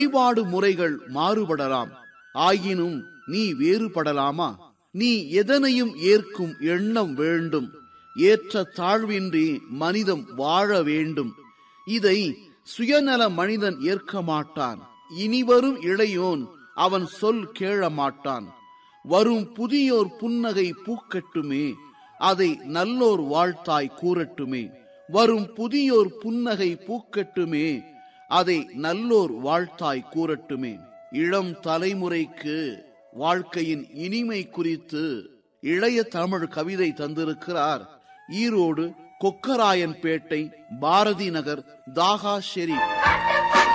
வழிபாடு முறைகள் மாறுபடலாம் ஆயினும் நீ வேறுபடலாமா நீ எதனையும் ஏற்கும் எண்ணம் வேண்டும் ஏற்ற தாழ்வின்றி மனிதம் வாழ வேண்டும் இதை சுயநல மனிதன் ஏற்க மாட்டான் இனிவரும் இளையோன் அவன் சொல் கேள மாட்டான் வரும் புதியோர் புன்னகை பூக்கட்டுமே அதை நல்லோர் வாழ்த்தாய் கூறட்டுமே வரும் புதியோர் புன்னகை பூக்கட்டுமே அதை நல்லோர் வாழ்த்தாய் கூறட்டுமே இளம் தலைமுறைக்கு வாழ்க்கையின் இனிமை குறித்து இளைய தமிழ் கவிதை தந்திருக்கிறார் ஈரோடு கொக்கராயன்பேட்டை பாரதி நகர் தாகா ஷெரீப்